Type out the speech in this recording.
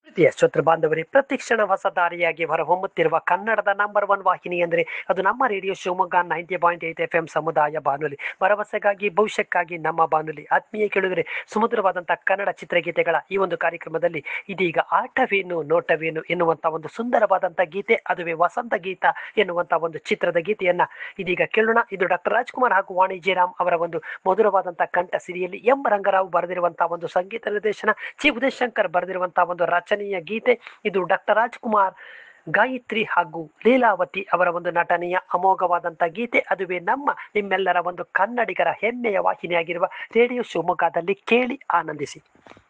ಪ್ರೀತಿಯ ಶ್ರೋತೃ ಬಾಂಧವರೇ ಪ್ರತಿಕ್ಷಣ ಹೊಸ ದಾರಿಯಾಗಿ ಹೊರಹೊಮ್ಮುತ್ತಿರುವ ಕನ್ನಡದ ನಂಬರ್ ಒನ್ ವಾಹಿನಿ ಅಂದರೆ ಅದು ನಮ್ಮ radio Shivamogga ninety point eight F M ಸಮುದಾಯ ಬಾನುಲಿ ಭರವಸೆಗಾಗಿ ಭವಿಷ್ಯಕ್ಕಾಗಿ ನಮ್ಮ ಬಾನುಲಿ ಆತ್ಮೀಯ ಕೇಳಿದರೆ ಸುಮಧುರವಾದಂತಹ ಕನ್ನಡ ಚಿತ್ರಗೀತೆಗಳ ಈ ಒಂದು ಕಾರ್ಯಕ್ರಮದಲ್ಲಿ ಇದೀಗ ಆಟವೇನು ನೋಟವೇನು ಎನ್ನುವಂತ ಒಂದು ಸುಂದರವಾದಂಥ ಗೀತೆ ಅದುವೇ ವಸಂತ ಗೀತ ಎನ್ನುವಂತ ಒಂದು ಚಿತ್ರದ ಗೀತೆಯನ್ನ ಇದೀಗ ಕೇಳೋಣ ಇದು ಡಾಕ್ಟರ್ ರಾಜ್ಕುಮಾರ್ ಹಾಗೂ ವಾಣಿ ಜಯರಾಮ್ ಅವರ ಒಂದು ಮಧುರವಾದಂತಹ ಕಂಠ ಸಿರಿಯಲ್ಲಿ ಎಂ ರಂಗರಾವ್ ಬರೆದಿರುವಂತಹ ಒಂದು ಸಂಗೀತ ನಿರ್ದೇಶನ ಚಿ ಉದಯಶಂಕರ್ ಬರೆದಿರುವಂತಹ ಒಂದು ರಚನೆಯ ಗೀತೆ ಇದು ಡಾಕ್ಟರ್ ರಾಜ್ಕುಮಾರ್ ಗಾಯತ್ರಿ ಹಾಗೂ ಲೀಲಾವತಿ ಅವರ ಒಂದು ನಟನೆಯ ಅಮೋಘವಾದಂಥ ಗೀತೆ ಅದುವೇ ನಮ್ಮ ನಿಮ್ಮೆಲ್ಲರ ಒಂದು ಕನ್ನಡಿಗರ ಹೆಮ್ಮೆಯ ವಾಹಿನಿಯಾಗಿರುವ ರೇಡಿಯೋ ಶಿವಮೊಗ್ಗದಲ್ಲಿ ಕೇಳಿ ಆನಂದಿಸಿ